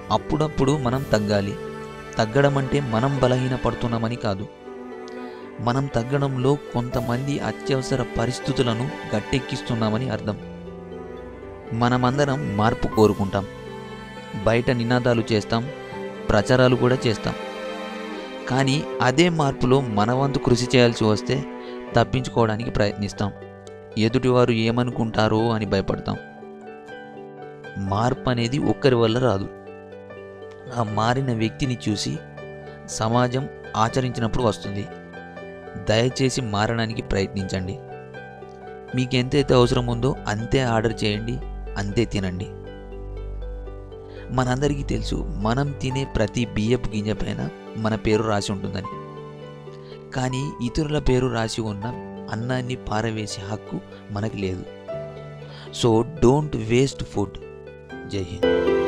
అప్పుడప్పుడు మనం తగ్గాలి తగ్గడం అంటే మనం బలహీన పడుతున్నామని కాదు మనం తగ్గడంలో కొంతమంది అత్యవసర పరిస్థితులను గట్టెక్కిస్తున్నామని అర్థం మనమందరం మార్పు కోరుకుంటాం బయట నినాదాలు చేస్తాం ప్రచారాలు కూడా చేస్తాం కానీ అదే మార్పులో మన వంతు కృషి చేయాల్సి వస్తే తప్పించుకోవడానికి ప్రయత్నిస్తాం ఎదుటివారు ఏమనుకుంటారో అని భయపడతాం మార్పు అనేది ఒక్కరి వల్ల రాదు ఆ మారిన వ్యక్తిని చూసి సమాజం ఆచరించినప్పుడు వస్తుంది దయచేసి మారడానికి ప్రయత్నించండి మీకు ఎంతైతే అవసరం ఉందో అంతే ఆర్డర్ చేయండి అంతే తినండి మనందరికీ తెలుసు మనం తినే ప్రతి బియ్యపు గింజ పైన మన పేరు రాసి ఉంటుందని కానీ ఇతరుల పేరు రాసి ఉన్న అన్నాన్ని పారవేసే హక్కు మనకు లేదు సో డోంట్ వేస్ట్ ఫుడ్ జై హింద్